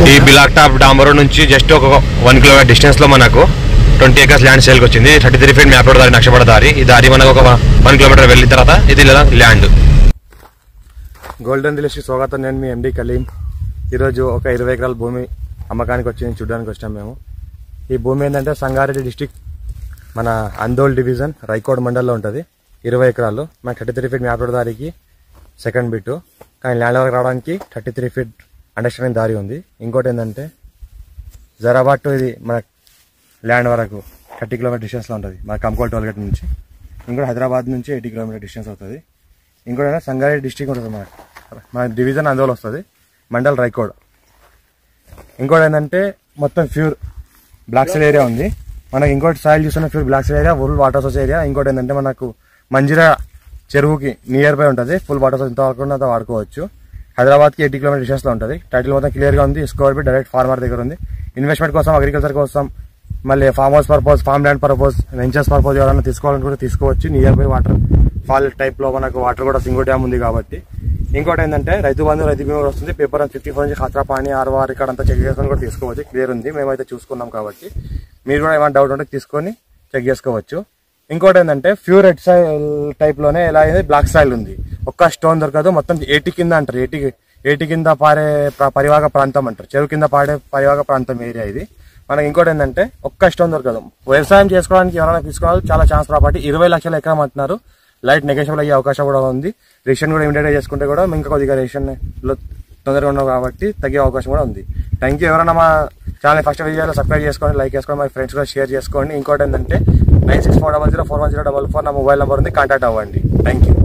ఈ బిలాక్ టాప్ డాంబరో నుంచి జస్ట్ ఒక వన్ కిలోమీటర్ డిస్టెన్స్ లో మనకు ట్వంటీ ఎకర్స్ ల్యాండ్ సేల్కి వచ్చింది thirty three feet map road దారి నక్షపడ దారి ఈ దారి మనకు ఒక వన్ కిలోమీటర్ వెళ్ళిన తర్వాత ఇది ల్యాండ్ గోల్డెన్ రిలీజ్కి స్వాగతం నేను మీ ఎండి కలీం ఈరోజు ఒక ఇరవై ఎకరాల భూమి అమ్మకానికి వచ్చింది చూడడానికి వచ్చాం మేము ఈ భూమి ఏంటంటే సంగారెడ్డి డిస్టిక్ మన అందోల్ డివిజన్ రైకోడ్ మండల్లో ఉంటుంది ఇరవై ఎకరాలు మన thirty three feet map road దారికి సెకండ్ బిట్ కానీ ల్యాండ్ వరకు రావడానికి థర్టీ త్రీ ఫీట్ అండర్స్టాండింగ్ దారి ఉంది ఇంకోటి ఏంటంటే జరాబాద్ టు ఇది మన ల్యాండ్ వరకు థర్టీ కిలోమీటర్ డిస్టెన్స్లో ఉంటుంది మన కంకోల్ టోల్గేట్ నుంచి ఇంకోటి హైదరాబాద్ నుంచి ఎయిటీ కిలోమీటర్ డిస్టెన్స్ అవుతుంది ఇంకోటి ఏంటంటే సంగారెడ్డి డిస్టిక్ ఉంటుంది మనకు మన డివిజన్ అందులో వస్తుంది మండల్ రైకోడ్ ఇంకోటి ఏంటంటే మొత్తం ప్యూర్ బ్లాక్ సైడ్ ఏరియా ఉంది మనకి ఇంకోటి సాయిల్ చూస్తున్న pure black side area full water source area ఇంకోటి ఏంటంటే మనకు మంజిరా చెరువుకి నియర్ బై ఉంటుంది ఫుల్ వాటర్ సోర్స్ ఇంత వరకు అంత వాడుకోవచ్చు హైదరాబాద్కి ఎయిటీ కిలోమీటర్ డిస్టెన్స్లో ఉంటుంది టైటిల్ మొత్తం క్లియర్గా ఉంది స్కోర్ బి డైరెక్ట్ ఫార్మర్ దగ్గర ఉంది ఇన్వెస్ట్మెంట్ కోసం అగ్రికల్చర్ కోసం మళ్ళీ farm house purpose farm land purpose ventures purpose ఎవరైనా తీసుకోవాలనుకుంటే తీసుకోవచ్చు near by water fall type లో మనకు వాటర్ కూడా సింగో డ్యామ్ ఉంది కాబట్టి ఇంకోటి ఏంటంటే రైతు బంధు రైతు బీమా కూడా వస్తుంది పేపర్ ఫిఫ్టీ ఫోర్ నుంచి ఖాతా పాని ఆర్వార్ ఇక్కడ అంతా చెక్ చేసుకొని కూడా తీసుకోవచ్చు క్లియర్ ఉంది మేమైతే చూసుకున్నాం కాబట్టి మీరు కూడా ఏమైనా డౌట్ ఉంటే తీసుకొని చెక్ చేసుకోవచ్చు ఇంకోటి ఏంటంటే ప్యూర్ రెడ్ సాయిల్ టైప్ లోనే ఎలా అయింది బ్లాక్ సాయిల్ ఉంది ఒక్క స్టోన్ దొరకదు మొత్తం ఏటి కింద అంటారు ఏటి ఏటి కింద పారే ప్ర- పరివాహక ప్రాంతం అంటారు చెరువు కింద పాడే పరివాహక ప్రాంతం ఏరియా ఇది మనకి ఇంకోటి ఏంటంటే ఒక్క స్టోన్ దొరకదు వ్యవసాయం చేసుకోవడానికి ఎవరైనా తీసుకోవాలి చాలా ఛాన్స్ ప్రాపర్టీ ఇరవై లక్షల ఎకరం అంటున్నారు లైట్ నెగోషియబుల్ అయ్యే అవకాశం కూడా ఉంది రేషన్ కూడా ఇమీడియట్ చేసుకుంటే కూడా ఇంకా కొద్దిగా రేషన్ లో తొందరగా ఉన్నాం కాబట్టి తగ్గే అవకాశం కూడా ఉంది థ్యాంక్ యూ ఎవరైనా మా ఛానల్ ఫస్ట్ వీడియోలో సబ్స్క్రైబ్ చేసుకోండి లైక్ చేసుకోండి మా ఫ్రెండ్స్ కూడా షేర్ చేసుకోండి ఇంకోటి ఏంటంటే nine six four double zero four one zero double four నా మొబైల్ నెంబర్ ఉంది కాంటాక్ట్ అవ్వండి థ్యాంక్ యూ